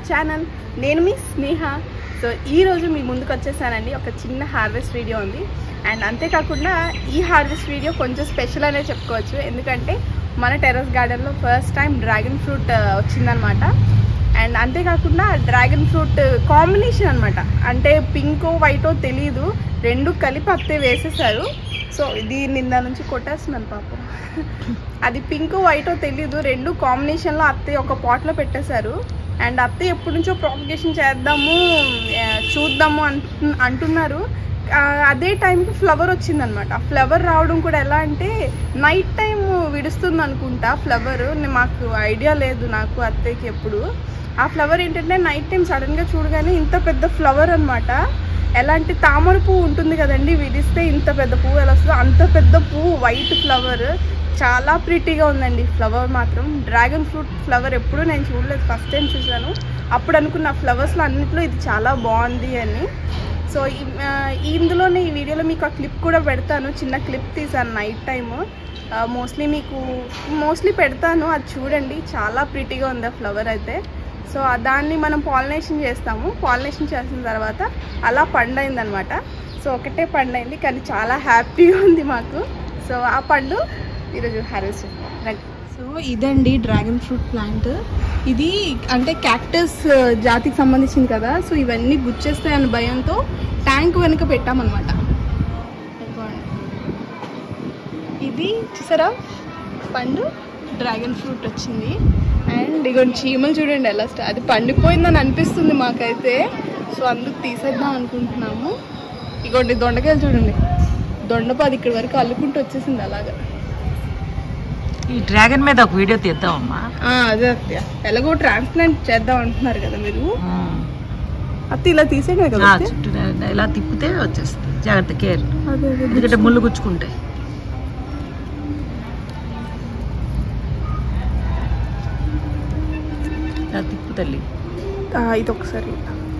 Channel నేను మీ స్నేహ so ఈ రోజు మీ ముందుకు వచ్చేసానండి ఒక చిన్న హార్వెస్ట్ వీడియో ఉంది అండ్ అంతేకాకుండా ఈ హార్వెస్ట్ వీడియో కొంచెం స్పెషల్ అనే చెప్పుకోవచ్చు ఎందుకంటే మన టెర్రస్ గార్డెన్లో ఫస్ట్ టైం డ్రాగన్ ఫ్రూట్ వచ్చిందనమాట అండ్ అంతేకాకుండా డ్రాగన్ ఫ్రూట్ కాంబినేషన్ అనమాట అంటే పింకో వైటో తెలీదు రెండు కలిపి అత్తే వేసేసారు సో ఇది నిన్న నుంచి కొట్టేస్తున్నాను పాపం అది పింక్ వైటో తెలీదు రెండు కాంబినేషన్లో అత్తయ్య ఒక పాట్లో పెట్టేశారు అండ్ అత్తయ్య ఎప్పటి నుంచో ప్రాపగేషన్ చేద్దాము ఆ, చూద్దాము అంటు అంటున్నారు ఆ, అదే టైంకి ఫ్లవర్ వచ్చిందనమాట ఫ్లవర్ రావడం కూడా ఎలా అంటే నైట్ టైం విడుస్తుంది అనుకుంటా ఫ్లవర్ మాకు ఐడియా లేదు నాకు అత్తయ్యకి ఎప్పుడు ఆ ఫ్లవర్ ఏంటంటే నైట్ టైం సడన్గా చూడగానే ఇంత పెద్ద ఫ్లవర్ అన్నమాట ఎలాంటి తామర పువ్వు ఉంటుంది కదండి విడిస్తే ఇంత పెద్ద పువ్వు ఎలా వస్తుందో అంత పెద్ద పువ్వు వైట్ ఫ్లవర్ చాలా ప్రిటీగా ఉందండి ఫ్లవర్ మాత్రం డ్రాగన్ ఫ్రూట్ ఫ్లవర్ ఎప్పుడూ నేను చూడలేదు ఫస్ట్ టైం చూసాను అప్పుడు అనుకున్న ఫ్లవర్స్లో అన్నింటిలో ఇది చాలా బాగుంది అని సో ఈ- ఆ, ఇందులోనే ఈ వీడియోలో మీకు ఆ క్లిప్ కూడా పెడతాను చిన్న క్లిప్ తీసాను నైట్ టైము మోస్ట్లీ మీకు మోస్ట్లీ పెడతాను అది చూడండి చాలా ప్రిటీగా ఉంది ఆ ఫ్లవర్ అయితే సో ఆ దాన్ని మనం పాలినేషన్ చేస్తాము పాలినేషన్ చేసిన తర్వాత అలా పండైందనమాట సో ఒకటే పండైంది కానీ చాలా హ్యాపీగా ఉంది మాకు సో ఆ పండు ఈరోజు హార్వెస్ట్ రండి సో ఇదండి డ్రాగన్ ఫ్రూట్ ప్లాంట్ ఇది అంటే క్యాక్టస్ జాతికి సంబంధించింది కదా సో ఇవన్నీ గుచ్చేస్తాయన్న భయంతో ట్యాంక్ వెనుక పెట్టామన్నమాట ఇదిగోండి. ఇది చూసారా పండు డ్రాగన్ ఫ్రూట్ వచ్చింది అండ్ ఇగోండి చీమలు చూడండి ఎలా స్టా అది పండిపోయిందని అనిపిస్తుంది మాకైతే సో అందుకు తీసేద్దాం అనుకుంటున్నాము ఇగోండి దొండకాయలు చూడండి దొండపాది ఇక్కడి వరకు అల్లుకుంటూ వచ్చేసింది అలాగా ఈ డ్రాగన్ మీద ఒక వీడియో తీద్దామమ్మా ఆ, అదే అత్తయ్య ఎలాగో ట్రాన్స్ప్లాంట్ చేద్దాం అంటున్నారు కదా మీరు అత్త ఇలా తీసేయడమే కదా ఆ, అత్తయ్య? చుట్టూ ఇలా తిప్పితే వచ్చేస్తుంది జాగ్రత్త కేర్ అదే అదే ఎందుకంటే ముళ్ళు గుచ్చుకుంటాయి ఇలా తిప్పు తల్లి ఆ, ఇది ఒకసారి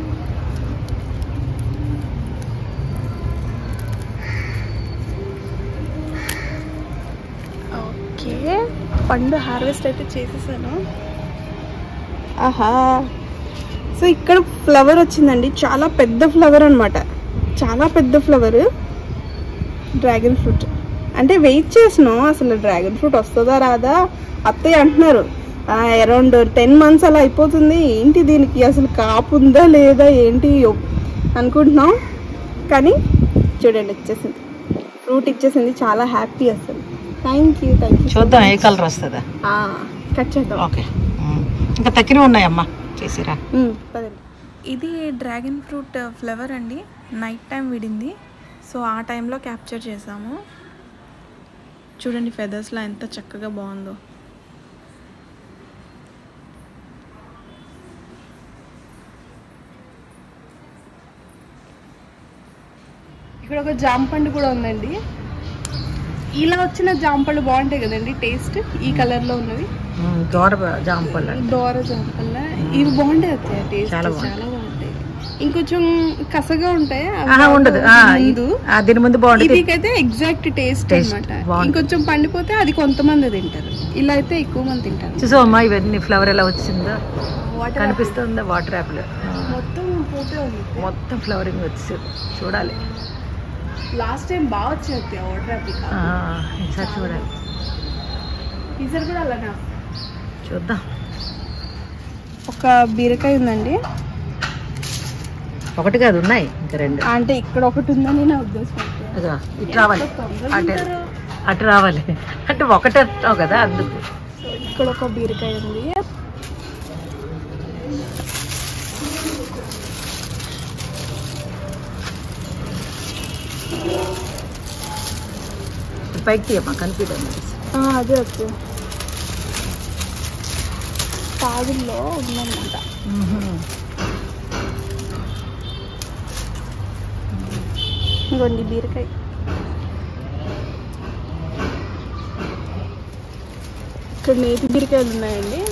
ఓకే పండు హార్వెస్ట్ అయితే చేసేసాను ఆహా సో ఇక్కడ ఫ్లవర్ వచ్చిందండి చాలా పెద్ద ఫ్లవర్ అన్నమాట చాలా పెద్ద ఫ్లవర్ డ్రాగన్ ఫ్రూట్ అంటే వెయిట్ చేసినాం అసలు డ్రాగన్ ఫ్రూట్ వస్తుందా రాదా అత్తయ్య అంటున్నారు అరౌండ్ టెన్ మంత్స్ అలా అయిపోతుంది ఏంటి దీనికి అసలు కాపు ఉందా లేదా ఏంటి అనుకుంటున్నాం కానీ చూడండి ఇచ్చేసింది ఫ్రూట్ ఇచ్చేసింది చాలా హ్యాపీ అసలు థ్యాంక్ యూ థ్యాంక్ యూ చూద్దాం ఏ కలర్ వస్తుందా కట్ చేద్దాం ఓకే ఉమ్. ఇంకా తక్కినవి ఉన్నాయమ్మా చేసిరా ఉమ్, పదండి ఇది డ్రాగన్ ఫ్రూట్ ఫ్లేవర్ అండి నైట్ టైం విడింది సో ఆ టైంలో క్యాప్చర్ చేసాము చూడండి ఫెదర్స్లో ఎంత చక్కగా బాగుందో ఇక్కడ ఒక జామ పండు కూడా ఉందండి ఇలా వచ్చిన జామ పళ్ళు బాగుంటాయి కదండి టేస్ట్ ఈ కలర్ లో ఉన్నవి ఉమ్, దోర జాంపళ్ళు డోర జామ పళ్ళ ఇవి బాగుంటాయి అత్తయ్య టేస్ట్ చాలా చాలా బాగుంటాయి. బాగుంటాయి ఇంకొంచెం కసగా ఉంటాయి అవి ఆహా, ఉండదు ఆ, బాగుంటాయి ఇది ముందు. ఆ, దీని ముందు బాగుంటుంది ఇదికైతే ఎగ్జాక్ట్ టేస్ట్ Taste అన్నమాట బాగుంటుంది. ఇంకొంచెం పండిపోతే అది కొంతమంది తింటారు ఇలా అయితే ఎక్కువ మంది తింటారు చూసావమ్మా ఇవన్నీ ఫ్లవర్ ఎలా వచ్చిందో Water కనిపిస్తుందా వాటర్ యాపిల్ మొత్తం పోతే ఉంది మొత్తం ఫ్లవరింగ్ వచ్చి చూడాలి లాస్ట్ టైం బాగా వచ్చేది వాటర్ యాపిల్ ఆ, ఈసారి చూడాలి ఈసారి కూడా అలానే చూద్దాం ఒక బీరకాయ ఉందండి ఒకటి కాదు ఉన్నాయి ఇంకా రెండు అంటే ఇక్కడ ఒకటి ఉందని నా ఉద్దేశం అంతే. అదో ఇటు రావాలి ఎంత తొందరగా అటు ఉంటారో. అటు రావాలి అంటే ఒకటే అంటావు కదా అందుకు సో ఇక్కడ ఒక బీరకాయ ఉంది పైకి తీయమ్మా కనిపించండి ఆ, అదే ఓకే పాదుల్లో ఉందన్నమాట ఇదిగోండి బీరకాయ ఇక్కడ నేతి బీరకాయలు ఉన్నాయండి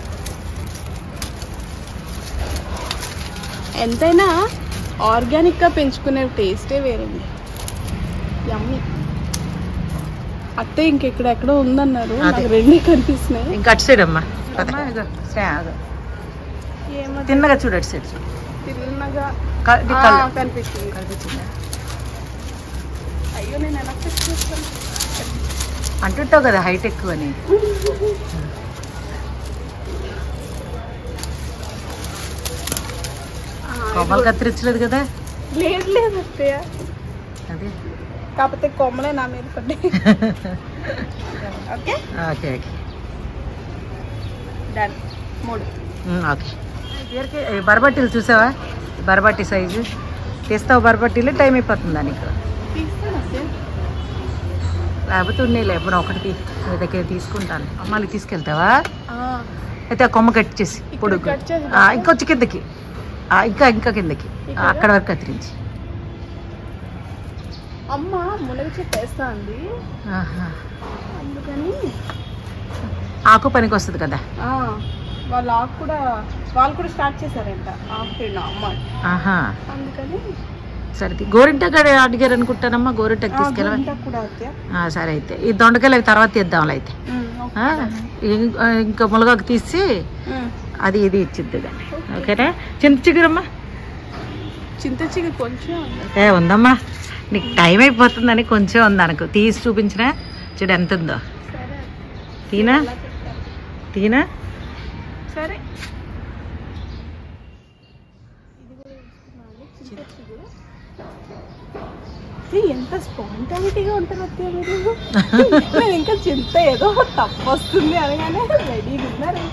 ఎంతైనా ఆర్గానిక్గా పెంచుకునే టేస్టే వేరండి యమ్మీ అత్తే ఇంకెక్కడ ఎక్కడో ఉందన్నారు నాకు అదే. రెండే కనిపిస్తున్నాయి ఇంకా అటు సైడ్ అమ్మా పద. ఇగో, శ్రేయ, ఆగు. ఏమో తిన్నగా చూడటు సైడ్ చూడు. తిన్నగా క- ఇది ఆ, కళ్ళు. కనిపిస్తుంది కనిపించిందా? అయ్యో నేను ఎలా ఫిక్స్ చేస్తాను అంటుంటావు కదా హైట్ ఎక్కువ అని ఆ, కొమ్మలు కత్తిరించలేదు కదా లేదు లేదు అత్తయ్య అదే కాకపోతే కొమ్మలే నా మీద పడ్డాయి ఓకే ఓకే ఓకే డన్ మూడు ఉమ్, ఓకే పేరుకి ఏ, బరబట్టీలు చూసావా బరబట్టి సైజు తీస్తావు బరబట్టీలు టైం అయిపోతుందా నీకు తీస్తాను అత్తయ్య లేకపోతే ఉన్నాయి లేకపోతే ఒకటి తీ- నీ దగ్గర తీసుకుంటాను అమ్మాయికి తీసుకెళ్తావా ఆ, అయితే ఆ కొమ్మ కట్ చేసి ఇక్కడ పొడుగు కట్ చేసి ఆ, ఇంకొంచెం కిందకి ఆ, ఇంకా ఇంకా కిందకి ఆ, ఇక్కడ? అక్కడ వరకు కత్తిరించి అమ్మ మునగ చెట్టు వేస్తా అంది ఆహా. అందుకని ఆకు పనికి వస్తుంది కదా ఆ, వాళ్ళు ఆకు కూడా వాళ్ళు కూడా స్టార్ట్ చేశారంట ఆకు తినడం అమ్మ ఆహా అందుకని సరే గోరింటకు అడిగారు అనుకుంటానమ్మా గోరింటకు ఆ, తీసుకెళ్ళవా గుంటకు కూడా అత్తయ్య ఆ, సరే అయితే ఈ దొండకాయలు అవి తర్వాత తీద్దాంలే అయితే ఉమ్, ఓకే. ఆ, ఇం- ఆ, ఇంకా మునగాకు తీసి ఉమ్. అది ఇది ఇచ్చిద్ది కానీ ఓకేనా చింత చిగురమ్మా చింత చిగురు కొంచెం ఉంది. ఏ ఉందమ్మా నీకు టైం అయిపోతుందని కొంచెం ఉంది అనుకో తీసి చూపించినా చూడు ఎంత ఉందో సరే తీనా అలా చెప్తాను. తీనా సరే ఇది కూడా వేసుకున్నాను, చింత చిగురు. ఇది ఎంత స్పాంటానిటీగా ఉంటారు అత్తయ్య మీరు నేను ఇంకా చింత ఏదో తప్పు వస్తుంది అనగానే రెడీగా ఉన్నారు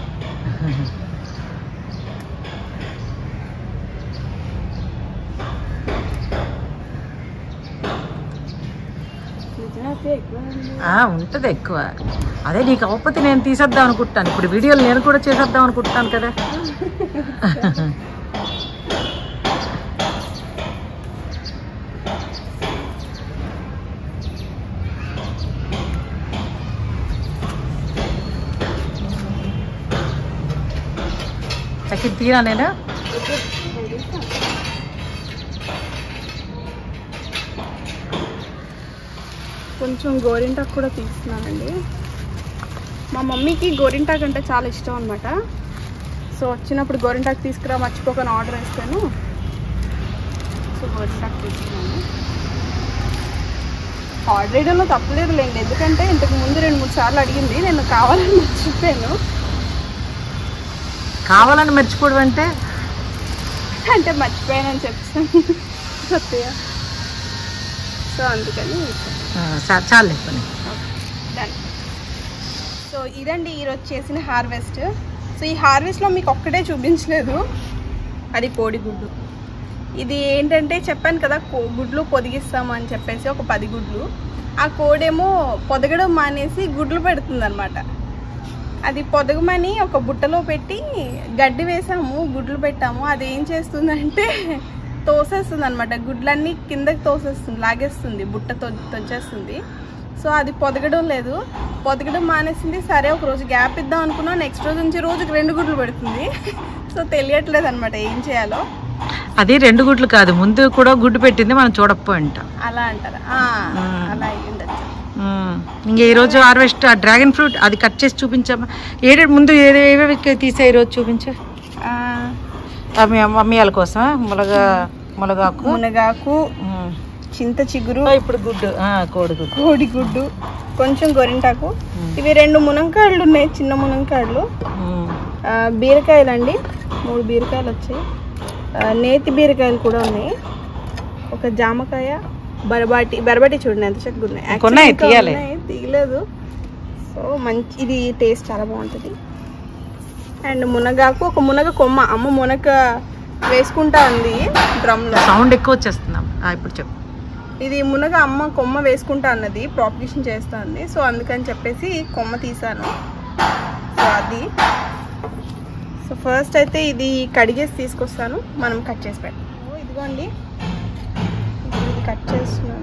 నిజమే అత్తయ్య ఎక్కువ ఉంది. ఆ, ఉంటది ఎక్కువ అదే నీకు అవ్వకపోతే నేను తీసేద్దాం అనుకుంటాను ఇప్పుడు వీడియోలు నేను కూడా చేసేద్దాం అనుకుంటాను కదా చక్కెర తీరా నేను కొంచెం గోరింటాకు కూడా తీస్తున్నానండి మా మమ్మీకి గోరింటాకు అంటే చాలా ఇష్టం అనమాట సో వచ్చినప్పుడు గోరింటాకు తీసుకురా మర్చిపోకుండా ఆర్డర్ వేస్తాను సో గోరింటాకు తీసుకున్నాను ఆర్డర్ వేయడంలో తప్పలేదు లేండి ఎందుకంటే ఇంతకు ముందు రెండు మూడు సార్లు అడిగింది నేను కావాలని మర్చిపోయాను కావాలని మర్చిపోవడం అంటే అంటే మర్చిపోయానని చెప్తాను సత్య సో అందుకని ఆ, చా- చాలే పని డన్ సో ఇదండి ఈరోజు చేసిన హార్వెస్ట్ సో ఈ హార్వెస్ట్లో మీకు ఒక్కటే చూపించలేదు అది కోడిగుడ్డు ఇది ఏంటంటే చెప్పాను కదా కో- గుడ్లు పొదిగిస్తాము అని చెప్పేసి ఒక పది గుడ్లు ఆ కోడేమో పొదగడం మానేసి గుడ్లు పెడుతుంది అది పొదగమని ఒక బుట్టలో పెట్టి గడ్డి వేసాము గుడ్లు పెట్టాము అది ఏం చేస్తుందంటే తోసేస్తుంది అనమాట గుడ్లన్నీ కిందకి తోసేస్తుంది లాగేస్తుంది బుట్ట తొ తొచ్చేస్తుంది సో అది పొదగడం లేదు పొదగడం మానేసింది సరే ఒక రోజు గ్యాప్ ఇద్దాం అనుకున్నా నెక్స్ట్ రోజు నుంచి రోజుకి రెండు గుడ్లు పెడుతుంది సో తెలియట్లేదు అనమాట ఏం చేయాలో అది రెండు గుడ్లు కాదు ముందు కూడా గుడ్డు పెట్టింది మనం చూడకపోయి ఉంటాం అలా అంటారా ఆ, మ్మ్. అలా అయ్యిండొచ్చు ఇంక ఈరోజు హార్వెస్ట్ ఆ డ్రాగన్ ఫ్రూట్ అది కట్ చేసి చూపించమ్మా ఏడే ముందు ఏదే ఏవేవి తీసా ఈరోజు చూపించు ఆ, అవి మమ్మీ వాళ్ళ కోసం ములగా ములగాకు మునగాకు ఉమ్. చింత చిగురు ఓ, ఇప్పుడు గుడ్డు ఆ, కోడిగుడ్డు కోడిగుడ్డు కొంచెం గొరింటాకు మ్మ్. ఇవి రెండు మునంకాయలు ఉన్నాయి చిన్న మునంకాయలు ఉమ్. ఆ, బీరకాయలు అండి మూడు బీరకాయలు వచ్చాయి ఆ, నేతి బీరకాయలు కూడా ఉన్నాయి ఒక జామకాయ బరబాటి బరబాటి చూడండి ఎంత చక్కగా ఉన్నాయి Actually కొన్నాయి, ఇంకా తీయాలి. ఉన్నాయి, తీయలేదు సో మంచి ఇది టేస్ట్ చాలా బాగుంటుంది అండ్ మునగాకు ఒక మునగ కొమ్మ అమ్మ మునగ వేసుకుంటా ఉంది డ్రమ్లో సౌండ్ ఎక్కువ వచ్చేస్తున్నాం ఆ, ఇప్పుడు చెప్పు ఇది మునగ అమ్మ కొమ్మ వేసుకుంటా అన్నది ప్రాపగేషన్ చేస్తా ఉంది సో అందుకని చెప్పేసి కొమ్మ తీసాను సో అది సో ఫస్ట్ అయితే ఇది కడిగేసి తీసుకొస్తాను మనం కట్ చేసి పెట్టాం ఓ, ఇదిగోండి ఇప్పుడు ఇది కట్ చేస్తున్నాను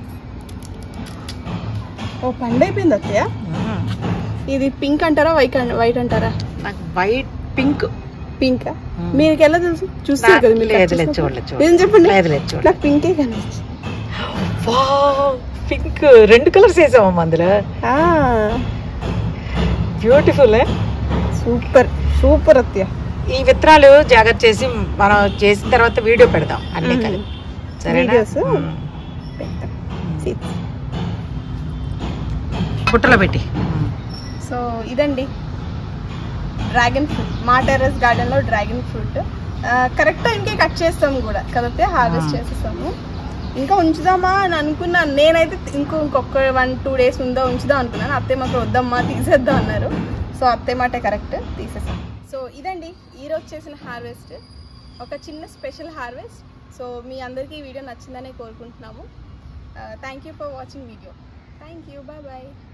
ఓ పండు అయిపోయింది అత్తయ్య ఉమ్. ఇది పింక్ అంటారా వైట్ వైట్ అంటారా నాకు వైట్ పింక్ పింక్ మ్మ్. మీకు ఎలా తెలుసు చూస్తారు కదా మీరు లేదు, cut లేదు, చేసినప్పుడు. చూడలేదు, చూడలేదు. నిజం చెప్పండి లేదు లేదు చూడ నాకు పింకే కనిపించింది పింక్ రెండు కలర్స్ వేసామమ్మా అందులో బ్యూటిఫుల్ సూపర్ సూపర్ అత్తయ్య ఈ విత్తనాలు జాగ్రత్త చేసి మనం చేసిన తర్వాత వీడియో పెడదాం అన్నీ మ్మ్. కలిపి సరేనా Videos? మ్మ్. పెడతాం Seeds. బుట్టలో పెట్టి సో ఇదండి డ్రాగన్ ఫ్రూట్ మా టెర్రస్ గార్డెన్లో డ్రాగన్ ఫ్రూట్ కరెక్ట్ టైంకే కట్ చేస్తాము కూడా కరెక్టే హార్వెస్ట్ ఆ. చేసేస్తాము ఇంకా ఉంచుదామా అని అనుకున్నాను నేనైతే ఇంకో ఇంకొక వన్ టూ డేస్ ఉందో ఉంచుదాం అనుకున్నాను అత్తయ్య మాకు వద్దమ్మా తీసేద్దాం అన్నారు సో అత్తయ్య మాటే కరెక్ట్ తీసేసాం సో ఇదండి ఈరోజు చేసిన హార్వెస్ట్ ఒక చిన్న స్పెషల్ హార్వెస్ట్ సో మీ అందరికీ ఈ వీడియో నచ్చిందనే కోరుకుంటున్నాము thank you for watching video thank you bye bye